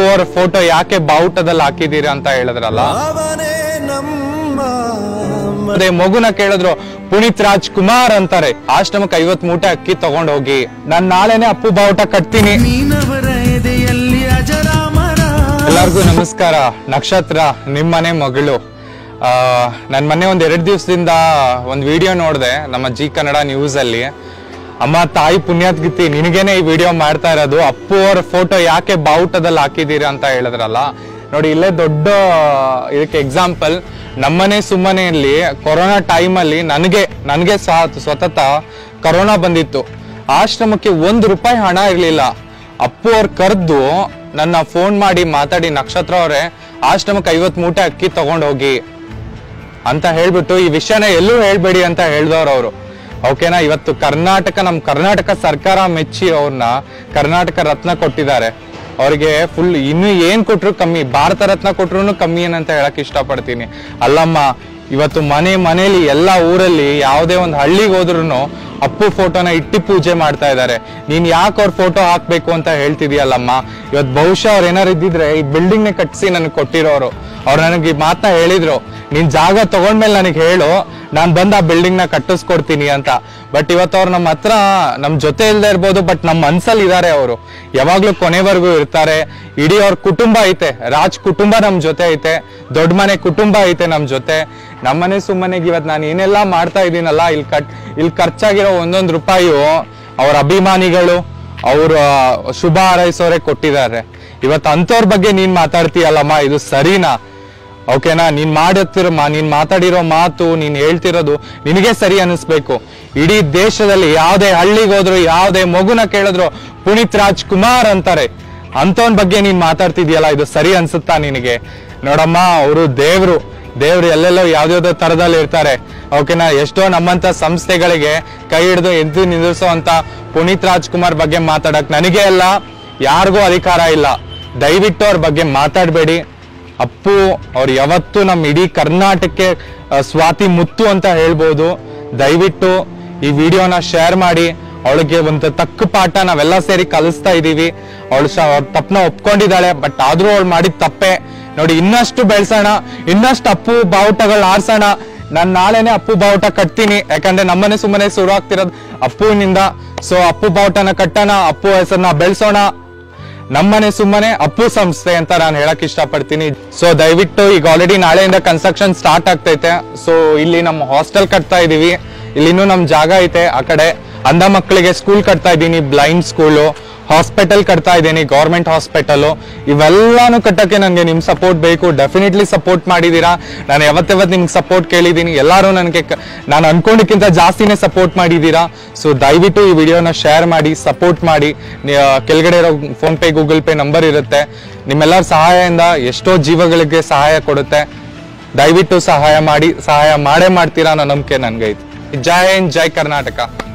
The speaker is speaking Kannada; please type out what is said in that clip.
ಅವ್ರ ಫೋಟೋ ಯಾಕೆ ಬಾವುಟದಲ್ಲಿ ಹಾಕಿದೀರಿ ಅಂತ ಹೇಳಿದ್ರಲ್ಲ ಅವನೇ ನಮ್ಮ ಅದೇ ಮಗುನ ಕೇಳಿದ್ರು ಪುನೀತ್ ರಾಜ್ಕುಮಾರ್ ಅಂತಾರೆ ಆಶ್ರಮಕ್ಕೆ ಐವತ್ ಮೂಟೆ ಅಕ್ಕಿ ತಗೊಂಡ್ ಹೋಗಿ ನಾನ್ ನಾಳೆನೆ ಅಪ್ಪು ಬಾವುಟ ಕಟ್ತೀನಿ ನೀನವರ ಎದೆಯಲ್ಲಿ ಅಜರಾಮರ ಎಲ್ಲರಿಗೂ ನಮಸ್ಕಾರ ನಕ್ಷತ್ರ ನಿಮ್ಮನೆ ಮಗಳು ಆ, ನಾನ್ ಮೊನ್ನೆ ಒಂದ್ ಎರಡ್ ದಿವಸದಿಂದ ಒಂದ್ ವಿಡಿಯೋ ನೋಡಿದೆ ನಮ್ಮ ಜಿ ಕನ್ನಡ ನ್ಯೂಸ್ ಅಲ್ಲಿ ಅಮ್ಮ ತಾಯಿ ಪುಣ್ಯಾತ್ಗಿತ್ತಿ ನಿನಗೇನೆ ಈ ವಿಡಿಯೋ ಮಾಡ್ತಾ ಇರೋದು ಅಪ್ಪು ಅವ್ರ ಫೋಟೋ ಯಾಕೆ ಬಾವುಟದಲ್ಲಿ ಹಾಕಿದೀರಿ ಅಂತ ಹೇಳಿದ್ರಲ್ಲ ನೋಡಿ ಇಲ್ಲೇ ದೊಡ್ಡ ಇದಕ್ಕೆ ಎಕ್ಸಾಂಪಲ್ ನಮ್ಮನೆ ಸುಮ್ಮನೆಯಲ್ಲಿ ಕೊರೋನಾ ಟೈಮಲ್ಲಿ ನನಗೆ ನನಗೆ ಸಹ ಸ್ವತಃ ಕೊರೋನಾ ಬಂದಿತ್ತು ಆಶ್ರಮಕ್ಕೆ ಒಂದು ರೂಪಾಯಿ ಹಣ ಇರಲಿಲ್ಲ ಅಪ್ಪು ಅವ್ರು ಕರೆದು ನನ್ನ ಫೋನ್ ಮಾಡಿ ಮಾತಾಡಿ ನಕ್ಷತ್ರ ಅವರೇ ಆಶ್ರಮಕ್ಕೆ ಐವತ್ ಮೂಟೆ ಅಕ್ಕಿ ತಗೊಂಡ್ ಹೋಗಿ ಅಂತ ಹೇಳ್ಬಿಟ್ಟು ಈ ವಿಷಯನ ಎಲ್ಲೂ ಹೇಳ್ಬೇಡಿ ಅಂತ ಹೇಳ್ದವ್ರು ಅವರು ಓಕೆನಾ ಇವತ್ತು ಕರ್ನಾಟಕ ನಮ್ ಕರ್ನಾಟಕ ಸರ್ಕಾರ ಮೆಚ್ಚಿ ಅವ್ರನ್ನ ಕರ್ನಾಟಕ ರತ್ನ ಕೊಟ್ಟಿದ್ದಾರೆ ಅವ್ರಿಗೆ ಫುಲ್ ಇನ್ನು ಏನ್ ಕೊಟ್ರು ಕಮ್ಮಿ ಭಾರತ ರತ್ನ ಕೊಟ್ರು ಕಮ್ಮಿ ಏನಂತ ಹೇಳಕ್ ಇಷ್ಟಪಡ್ತೀನಿ ಅಲ್ಲಮ್ಮ ಇವತ್ತು ಮನೆ ಮನೇಲಿ ಎಲ್ಲಾ ಊರಲ್ಲಿ ಯಾವುದೇ ಒಂದು ಹಳ್ಳಿಗೆ ಹೋದ್ರು ಅಪ್ಪು ಫೋಟೋನ ಇಟ್ಟಿ ಪೂಜೆ ಮಾಡ್ತಾ ಇದ್ದಾರೆ ನೀನ್ ಯಾಕೆ ಅವ್ರ ಫೋಟೋ ಹಾಕ್ಬೇಕು ಅಂತ ಹೇಳ್ತಿದ್ಯಲ್ಲಮ್ಮ ಇವತ್ತು ಬಹುಶಃ ಅವ್ರು ಏನಾರು ಇದ್ದಿದ್ರೆ ಈ ಬಿಲ್ಡಿಂಗ್ ನೇ ಕಟ್ಸಿ ನನಗೆ ಕೊಟ್ಟಿರೋರು ಅವ್ರು ನನಗೆ ಈ ಮಾತನ್ನ ಹೇಳಿದ್ರು ನೀನ್ ಜಾಗ ತಗೊಂಡ್ಮೇಲೆ ನನಗೆ ಹೇಳು ನಾನ್ ಬಂದ್ ಆ ಬಿಲ್ಡಿಂಗ್ ನ ಕಟ್ಟಿಸ್ಕೊಡ್ತೀನಿ ಅಂತ ಬಟ್ ಇವತ್ತು ಅವ್ರು ನಮ್ಮ ಹತ್ರ ನಮ್ ಜೊತೆ ಇಲ್ದೇ ಇರ್ಬೋದು ಬಟ್ ನಮ್ಮ ಮನ್ಸಲ್ಲಿ ಇದಾರೆ ಅವರು ಯಾವಾಗ್ಲೂ ಕೊನೆವರೆಗೂ ಇರ್ತಾರೆ ಇಡೀ ಅವ್ರ ಕುಟುಂಬ ಐತೆ ರಾಜ್ ಕುಟುಂಬ ನಮ್ ಜೊತೆ ಐತೆ ದೊಡ್ಡ ಮನೆ ಕುಟುಂಬ ಐತೆ ನಮ್ ಜೊತೆ ನಮ್ಮನೆ ಸುಮ್ಮನೆಗೆ ಇವತ್ತು ನಾನು ಏನೆಲ್ಲ ಮಾಡ್ತಾ ಇದ್ದೀನಲ್ಲ ಇಲ್ಲಿ ಕಟ್ ಇಲ್ಲಿ ಖರ್ಚಾಗಿರೋ ಒಂದೊಂದು ರೂಪಾಯಿಯು ಅವ್ರ ಅಭಿಮಾನಿಗಳು ಅವ್ರ ಶುಭ ಹಾರೈಸೋರೆ ಕೊಟ್ಟಿದ್ದಾರೆ ಇವತ್ತು ಅಂಥವ್ರ ಬಗ್ಗೆ ನೀನ್ ಮಾತಾಡ್ತೀಯಲ್ಲಮ್ಮ ಇದು ಸರಿನಾ ಓಕೆನಾ ನೀನ್ ಮಾಡುತ್ತಿರೋ ಮಾ ನೀನ್ ಮಾತಾಡಿರೋ ಮಾತು ನೀನ್ ಹೇಳ್ತಿರೋದು ನಿನಗೆ ಸರಿ ಅನಿಸ್ಬೇಕು ಇಡೀ ದೇಶದಲ್ಲಿ ಯಾವುದೇ ಹಳ್ಳಿಗೆ ಹೋದ್ರು ಯಾವುದೇ ಮಗುನ ಕೇಳಿದ್ರು ಪುನೀತ್ ರಾಜ್ಕುಮಾರ್ ಅಂತಾರೆ ಅಂತವನ್ ಬಗ್ಗೆ ನೀನ್ ಮಾತಾಡ್ತಿದ್ಯಲ್ಲ ಇದು ಸರಿ ಅನ್ಸುತ್ತಾ ನಿನಗೆ ನೋಡಮ್ಮ ಅವರು ದೇವ್ರು ದೇವ್ರು ಎಲ್ಲೆಲ್ಲೋ ಯಾವ್ದಾವ್ದೋ ತರದಲ್ಲಿ ಇರ್ತಾರೆ ಓಕೆನಾ ಎಷ್ಟೋ ನಮ್ಮಂತ ಸಂಸ್ಥೆಗಳಿಗೆ ಕೈ ಹಿಡಿದು ಎದ್ದು ನಿಲ್ಲಿಸುವಂತ ಪುನೀತ್ ರಾಜ್ಕುಮಾರ್ ಬಗ್ಗೆ ಮಾತಾಡಕ್ ನನಗೆ ಅಲ್ಲ ಯಾರಿಗೂ ಅಧಿಕಾರ ಇಲ್ಲ ದಯವಿಟ್ಟು ಅವ್ರ ಬಗ್ಗೆ ಮಾತಾಡಬೇಡಿ ಅಪ್ಪು ಅವ್ರು ಯಾವತ್ತೂ ನಮ್ಮ ಇಡೀ ಕರ್ನಾಟಕಕ್ಕೆ ಆ, ಸ್ವಾತಿ ಮುತ್ತು ಅಂತ ಹೇಳ್ಬೋದು ದಯವಿಟ್ಟು ಈ ವಿಡಿಯೋನ ಶೇರ್ ಮಾಡಿ ಅವಳಿಗೆ ಒಂದು ತಕ್ಕ ಪಾಠ ನಾವೆಲ್ಲ ಸೇರಿ ಕಲಿಸ್ತಾ ಇದೀವಿ ಅವಳು ತಪ್ಪನ ಒಪ್ಕೊಂಡಿದ್ದಾಳೆ ಬಟ್ ಆದ್ರೂ ಅವಳು ಮಾಡಿದ ತಪ್ಪೆ ನೋಡಿ ಇನ್ನಷ್ಟು ಬೆಳ್ಸೋಣ ಇನ್ನಷ್ಟು ಅಪ್ಪು ಬಾವುಟಗಳು ಆರ್ಸೋಣ ನಾನ್ ನಾಳೆನೆ ಅಪ್ಪು ಬಾವುಟ ಕಟ್ತೀನಿ ಯಾಕಂದ್ರೆ ನಮ್ಮನೆ ಸುಮ್ಮನೆ ಶುರು ಆಗ್ತಿರೋದು ಅಪ್ಪುವಿನಿಂದ ಸೊ ಅಪ್ಪು ಬಾವುಟನ ಕಟ್ಟೋಣ ಅಪ್ಪು ಹೆಸರನ್ನ ಬೆಳೆಸೋಣ ನಮ್ಮನೆ ಸುಮ್ಮನೆ ಅಪ್ಪು ಸಂಸ್ಥೆ ಅಂತ ನಾನು ಹೇಳಕ್ ಇಷ್ಟಪಡ್ತೀನಿ ಸೊ ದಯವಿಟ್ಟು ಈಗ ಆಲ್ರೆಡಿ ನಾಳೆಯಿಂದ ಕನ್ಸ್ಟ್ರಕ್ಷನ್ ಸ್ಟಾರ್ಟ್ ಆಗ್ತೈತೆ ಸೊ ಇಲ್ಲಿ ನಮ್ಮ ಹಾಸ್ಟೆಲ್ ಕಟ್ತಾ ಇದೀವಿ ಇಲ್ಲಿ ಇನ್ನೂ ನಮ್ ಜಾಗ ಐತೆ ಆ ಕಡೆ ಅಂಧ ಮಕ್ಕಳಿಗೆ ಸ್ಕೂಲ್ ಕಟ್ತಾ ಇದ್ದೀನಿ ಬ್ಲೈಂಡ್ ಸ್ಕೂಲು ಹಾಸ್ಪಿಟಲ್ ಕಟ್ತಾ ಇದ್ದೀನಿ ಗೌರ್ಮೆಂಟ್ ಹಾಸ್ಪಿಟಲ್ ಇವೆಲ್ಲಾನು ಕಟ್ಟಕ್ಕೆ ನನಗೆ ನಿಮ್ ಸಪೋರ್ಟ್ ಬೇಕು ಡೆಫಿನೆಟ್ಲಿ ಸಪೋರ್ಟ್ ಮಾಡಿದೀರಾ ನಾನು ಯಾವತ್ತಾವತ್ತು ನಿಮ್ಗೆ ಸಪೋರ್ಟ್ ಕೇಳಿದ್ದೀನಿ ಎಲ್ಲರೂ ನನಗೆ ನಾನು ಅನ್ಕೊಂಡಿಕ್ಕಿಂತ ಜಾಸ್ತಿನೇ ಸಪೋರ್ಟ್ ಮಾಡಿದ್ದೀರಾ ಸೊ ದಯವಿಟ್ಟು ಈ ವಿಡಿಯೋನ ಶೇರ್ ಮಾಡಿ ಸಪೋರ್ಟ್ ಮಾಡಿ ನಿ- ಆ, ಕೆಳಗಡೆ ಇರೋ PhonePe Google Pay number ಇರುತ್ತೆ ನಿಮ್ಮೆಲ್ಲರ ಸಹಾಯದಿಂದ ಎಷ್ಟೋ ಜೀವಗಳಿಗೆ ಸಹಾಯ ಕೊಡುತ್ತೆ ದಯವಿಟ್ಟು ಸಹಾಯ ಮಾಡಿ ಸಹಾಯ ಮಾಡೇ ಮಾಡ್ತೀರಾ ಅನ್ನೋ ನಂಬಿಕೆ ನನ್ಗೈತೆ ಜೈ ಹಿಂದ್ ಜೈ ಕರ್ನಾಟಕ